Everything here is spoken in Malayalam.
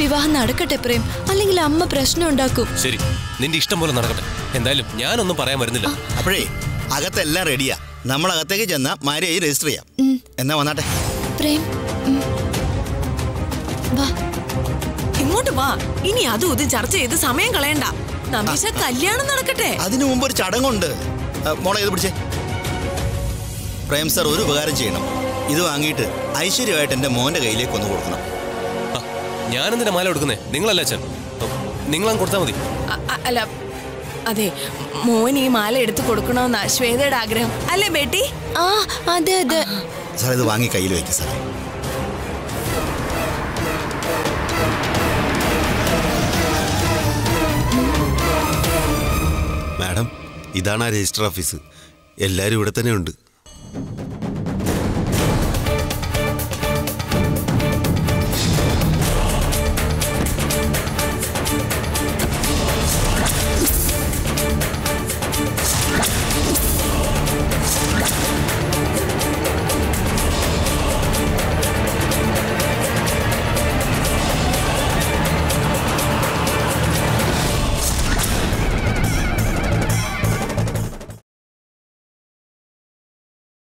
വിവാഹം നടക്കട്ടെ പ്രേം അല്ലെങ്കിൽ അമ്മ പ്രശ്നം ഉണ്ടാക്കും ശരി നിന്റെ ഇഷ്ടം പോലെ നടക്കട്ടെ എന്തായാലും ഞാനൊന്നും പറയാൻ വരുന്നില്ല അപ്പോഴേ അകത്തെല്ലാം റെഡിയാ നമ്മൾ അകത്തേക്ക് ചെന്നാ മാരേജ് രജിസ്റ്റർ ചെയ്യാം എന്നാ വന്നാട്ടെ പ്രേം ഉം. വാ ഇങ്ങോട്ട് വാ ഇനി അതും ഇതും ചർച്ച ചെയ്ത് സമയം കളയണ്ട നമ്പീശ കല്യാണം നടക്കട്ടെ അതിനു മുമ്പ് ഒരു ചടങ്ങുണ്ട് ആ, മോളെ ഇത് പിടിച്ചേ പ്രേം സാർ ഒരു ഉപകാരം ചെയ്യണം ഇത് വാങ്ങിയിട്ട് ഐശ്വര്യമായിട്ട് എൻ്റെ മോൻ്റെ കയ്യിലേക്ക് ഒന്ന് കൊടുക്കണം ആ, ഞാനെന്തിനാ മാല കൊടുക്കുന്നേ നിങ്ങളല്ല അച്ഛൻ നിങ്ങളങ്ങ് കൊടുത്താൽ മതി അ- അ- അല്ല അതെ മോൻ ഈ മാല എടുത്തു കൊടുക്കണമെന്നാ ശ്വേതയുടെ ആഗ്രഹം അല്ലേ ബേട്ടി ആ അതെ അതെ സാർ ഇത് വാങ്ങി കയ്യിൽ വയ്ക്കും സാറേ മാഡം ഇതാണ് ആ രജിസ്റ്റർ ഓഫീസ് എല്ലാവരും ഇവിടെ തന്നെ ഉണ്ട്